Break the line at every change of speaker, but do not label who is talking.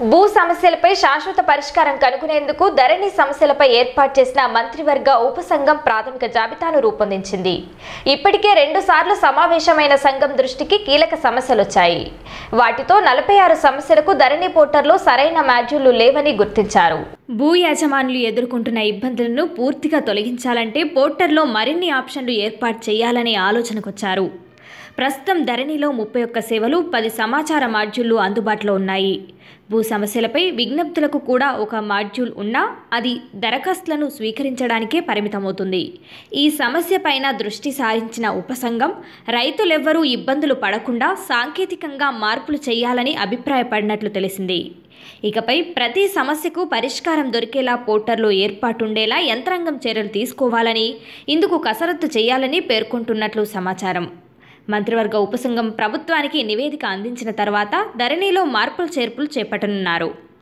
భూ సమస్యలపై శాశ్వత పరిష్కారం కనుగొనేందుకు ధరణి సమస్యలపై ఏర్పాటు చేసిన మంత్రివర్గ ఉపసంఘం ప్రాథమిక జాబితాను రూపొందించింది ఇప్పటికే రెండు సార్లు సమావేశమైన సంఘం దృష్టికి కీలక సమస్యలు వచ్చాయి వాటితో నలభై ఆరు సమస్యలకు ధరణి పోర్టర్లో సరైన మాడ్యూళ్లు లేవని గుర్తించారు భూ యాజమానులు ఎదుర్కొంటున్న ఇబ్బందులను పూర్తిగా తొలగించాలంటే పోర్టర్లో మరిన్ని ఆప్షన్లు ఏర్పాటు చేయాలనే ఆలోచనకొచ్చారు ప్రస్తుతం ధరణిలో ముప్పై ఒక్క సేవలు పది సమాచార మాడ్యూళ్లు అందుబాటులో ఉన్నాయి భూ సమస్యలపై విజ్ఞప్తులకు కూడా ఒక మాడ్యూల్ ఉన్నా అది దరఖాస్తులను స్వీకరించడానికే పరిమితమవుతుంది ఈ సమస్యపైన దృష్టి సారించిన ఉపసంఘం రైతులెవ్వరూ ఇబ్బందులు పడకుండా సాంకేతికంగా మార్పులు చేయాలని అభిప్రాయపడినట్లు తెలిసింది ఇకపై ప్రతి సమస్యకు పరిష్కారం దొరికేలా పోర్టర్లో ఏర్పాటుండేలా యంత్రాంగం చర్యలు తీసుకోవాలని ఇందుకు కసరత్తు చేయాలని పేర్కొంటున్నట్లు సమాచారం మంత్రివర్గ ఉపసంఘం ప్రభుత్వానికి నివేదిక అందించిన తర్వాత ధరణిలో మార్పులు చేర్పులు చేపట్టనున్నారు